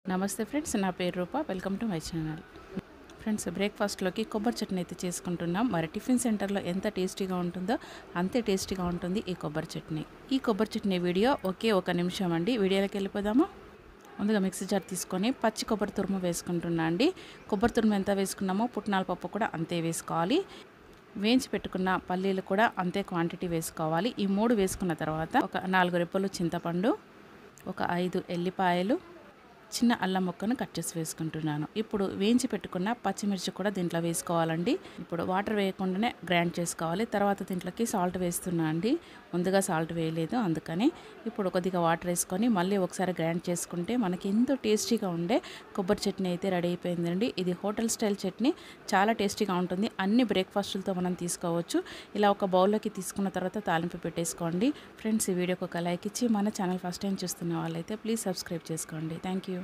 నమస్తే ఫ్రెండ్స్ నా పేరు Roopa welcome to my channel friends బ్రేక్ఫాస్ట్లోకి కొబ్బరి చట్నీ అయితే చేసుకుంటున్నాం మరి టిఫిన్ సెంటర్లో ఎంత టేస్టీగా ఉంటుందో అంతే టేస్టీగా ఉంటుంది ఈ కొబ్బరి చట్నీ ఈ కొబ్బరి చట్నీ వీడియో ఒకే ఒక నిమిషం అండి వీడియోలోకి వెళ్ళిపోదామా ముందుగా మిక్సీ జార్ తీసుకొని పచ్చి కొబ్బరి తురుము వేసుకుంటున్నా అండి కొబ్బరి తురుము ఎంత వేసుకున్నామో పుట్నాల పప్పు కూడా అంతే వేసుకోవాలి వేయించి పెట్టుకున్న పల్లీలు కూడా అంతే క్వాంటిటీ వేసుకోవాలి ఈ మూడు వేసుకున్న తర్వాత ఒక నాలుగు రెప్పలు చింతపండు ఒక ఐదు ఎల్లిపాయలు చిన్న అల్లం ముక్కను కట్ చేసి వేసుకుంటున్నాను ఇప్పుడు వేయించి పెట్టుకున్న పచ్చిమిర్చి కూడా దీంట్లో వేసుకోవాలండి ఇప్పుడు వాటర్ వేయకుండానే గ్రైండ్ చేసుకోవాలి తర్వాత దీంట్లోకి సాల్ట్ వేస్తున్నా అండి ముందుగా సాల్ట్ వేయలేదు అందుకని ఇప్పుడు కొద్దిగా వాటర్ వేసుకొని మళ్ళీ ఒకసారి గ్రైండ్ చేసుకుంటే మనకి ఎంతో టేస్టీగా ఉండే కొబ్బరి చట్నీ అయితే రెడీ అయిపోయిందండి ఇది హోటల్ స్టైల్ చట్నీ చాలా టేస్టీగా ఉంటుంది అన్ని బ్రేక్ఫాస్టులతో మనం తీసుకోవచ్చు ఇలా ఒక బౌల్లోకి తీసుకున్న తర్వాత తాలింపు పెట్టేసుకోండి ఫ్రెండ్స్ ఈ వీడియోకి ఒక లైక్ ఇచ్చి మన ఛానల్ ఫస్ట్ టైం చూస్తున్న వాళ్ళైతే ప్లీజ్ సబ్స్క్రైబ్ చేసుకోండి థ్యాంక్ యూ